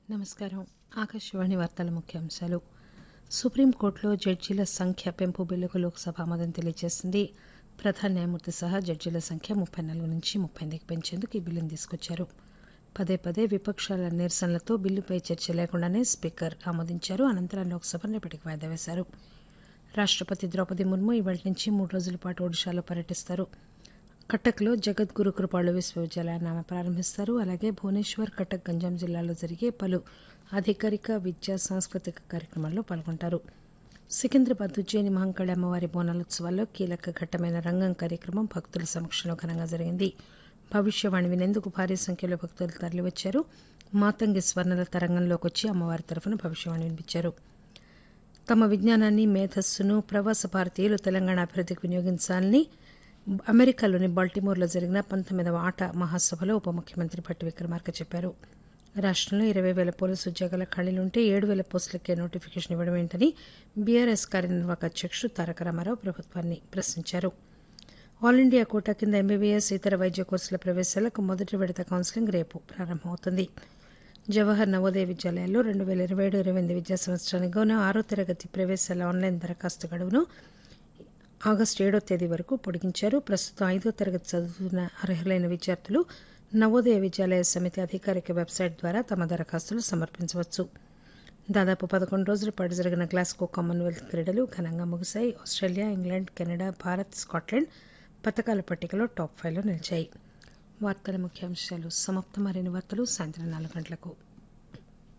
నమస్కారం ఆకాశవాణి వార్తల ముఖ్యాంశాలు సుప్రీంకోర్టులో జడ్జీల సంఖ్య పెంపు బిల్లుకు లోక్సభ ఆమోదం తెలియజేసింది ప్రధాన న్యాయమూర్తి సహా జడ్జీల సంఖ్య ముప్పై నాలుగు నుంచి ముప్పై ఎనిమిదికి పెంచేందుకు ఈ బిల్లును తీసుకొచ్చారు పదే పదే విపక్షాల నిరసనలతో బిల్లుపై చర్చ లేకుండానే స్పీకర్ ఆమోదించారు అనంతరం లోక్సభ రేపటికి వాయిదా వేశారు రాష్టపతి ద్రౌపది ముర్ము ఇవాళ నుంచి మూడు రోజుల పాటు ఒడిశాలో పర్యటిస్తారు కటక్లో జగద్గురు కృపాళు విశ్వవిద్యాలయాన్ని ఆమె ప్రారంభిస్తారు అలాగే భువనేశ్వర్ కటక్ గంజాం జిల్లాలో జరిగే పలు అధికారిక విద్యా సాంస్కృతిక కార్యక్రమాల్లో పాల్గొంటారు సికింద్రాబాద్ ఉజ్జయిని మహంకాళి అమ్మవారి బోనాలోత్సవాల్లో కీలక ఘట్టమైన రంగం కార్యక్రమం భక్తుల సమక్షంలో ఘనంగా జరిగింది భవిష్యవాణి వినేందుకు భారీ సంఖ్యలో భక్తులు తరలివచ్చారు మాతంగి స్వర్ణల తరంగంలోకి వచ్చి అమ్మవారి తరఫున భవిష్యవాణి వినిపించారు తమ విజ్ఞానాన్ని మేధస్సును ప్రవాస భారతీయులు తెలంగాణ అభివృద్ధికి వినియోగించాలని అమెరికాలోని బాల్టిమోర్లో జరిగిన పంతొమ్మిదవ ఆట మహాసభలో ఉప ముఖ్యమంత్రి భట్టి విక్రమార్క చెప్పారు రాష్టంలో ఇరవై వేల పోలీసు ఉద్యోగాల ఖాళీలుంటే ఏడు వేల పోస్టులకే నోటిఫికేషన్ ఇవ్వడం ఏంటని బీఆర్ఎస్ కార్యనిర్వాహక అధ్యక్షుడు తారక రామారావు ప్రభుత్వాన్ని ప్రశ్నించారు ఆల్ ఇండియా కోటా కింద ఎంబీబీఎస్ ఇతర వైద్య కోర్సుల ప్రవేశాలకు మొదటి విడత కౌన్సిలింగ్ రేపు ప్రారంభమవుతుంది జవహర్ నవోదయ విద్యాలయాల్లో రెండు వేల ఇరవై ఏడు ఇరవై ఎనిమిది విద్యా సంవత్సరానికి గాను ఆరో తరగతి ప్రవేశాల ఆన్లైన్ దరఖాస్తు గడువును ఆగస్టు ఏడో తేదీ వరకు పొడిగించారు ప్రస్తుతం ఐదో తరగతి చదువుతున్న అర్హులైన విద్యార్థులు నవోదయ విద్యాలయ సమితి అధికారిక వెబ్సైట్ ద్వారా తమ దరఖాస్తులు సమర్పించవచ్చు దాదాపు పదకొండు రోజుల పాటు జరిగిన గ్లాస్గో కామన్వెల్త్ క్రీడలు ఘనంగా ముగిశాయి Australia England Canada Bharat Scotland పథకాల పట్టికలో టాప్ ఫైవ్లో నిలిచాయి వార్తల ముఖ్యాంశాలు సమాప్తం మరిన్ని వార్తలు సాయంత్రం నాలుగు గంటలకు